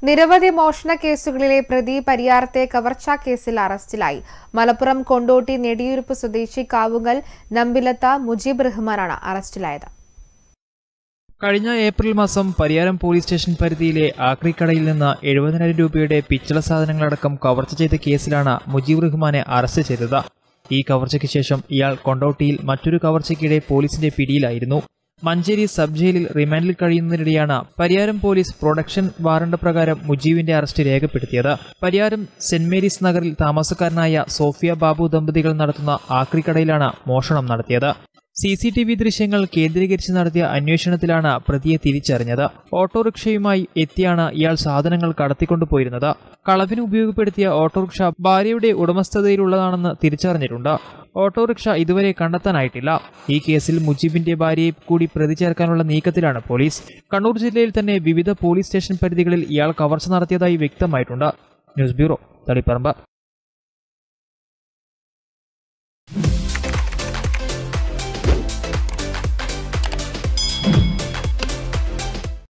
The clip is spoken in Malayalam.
നിരവധി മോഷണ കേസുകളിലെ പ്രതി പരിയാരത്തെ കവർച്ചാ കേസിൽ അറസ്റ്റിലായി മലപ്പുറം കൊണ്ടോട്ടി നെടിയുരുപ്പ് സ്വദേശി കാവുങ്ങൽ നമ്പിലത്ത മുജീബ് റഹ്മാനാണ് അറസ്റ്റിലായത് കഴിഞ്ഞ ഏപ്രിൽ മാസം പരിയാരം പോലീസ് സ്റ്റേഷൻ പരിധിയിലെ ആക്രിക്കടയിൽ നിന്ന് എഴുപതിനായിരം രൂപയുടെ പിച്ചള സാധനങ്ങളടക്കം കവർച്ച ചെയ്ത കേസിലാണ് മുജീബ് റഹ്മാനെ അറസ്റ്റ് ചെയ്തത് ഈ കവർച്ചയ്ക്ക് ശേഷം ഇയാൾ കൊണ്ടോട്ടിയിൽ മറ്റൊരു കവർച്ചയ്ക്കിടെ പോലീസിന്റെ പിടിയിലായിരുന്നു മഞ്ചേരി സബ് ജയിലിൽ റിമാൻഡിൽ കഴിയുന്നതിനിടെയാണ് പരിയാരം പോലീസ് പ്രൊഡക്ഷൻ വാറണ്ട് പ്രകാരം മുജീബിന്റെ അറസ്റ്റ് രേഖപ്പെടുത്തിയത് പരിയാരം സെന്റ് മേരീസ് നഗറിൽ താമസക്കാരനായ സോഫിയ ബാബു ദമ്പതികൾ നടത്തുന്ന ആക്രിക്കടയിലാണ് മോഷണം നടത്തിയത് സി സി ടി വി ദൃശ്യങ്ങൾ കേന്ദ്രീകരിച്ച് നടത്തിയ അന്വേഷണത്തിലാണ് പ്രതിയെ തിരിച്ചറിഞ്ഞത് ഓട്ടോറിക്ഷയുമായി എത്തിയാണ് ഇയാൾ സാധനങ്ങൾ കടത്തിക്കൊണ്ടുപോയിരുന്നത് കളവിന് ഉപയോഗപ്പെടുത്തിയ ഓട്ടോറിക്ഷ ഭാര്യയുടെ ഉടമസ്ഥതയിലുള്ളതാണെന്ന് തിരിച്ചറിഞ്ഞിട്ടുണ്ട് ഓട്ടോറിക്ഷ ഇതുവരെ കണ്ടെത്താനായിട്ടില്ല ഈ കേസിൽ മുജീബിന്റെ ഭാര്യയെ കൂടി പ്രതി ചേർക്കാനുള്ള നീക്കത്തിലാണ് പോലീസ് കണ്ണൂർ ജില്ലയിൽ തന്നെ വിവിധ പോലീസ് സ്റ്റേഷൻ പരിധികളിൽ ഇയാൾ കവർച്ച നടത്തിയതായി വ്യക്തമായിട്ടുണ്ട് ന്യൂസ് ബ്യൂറോ തളിപ്പറമ്പ്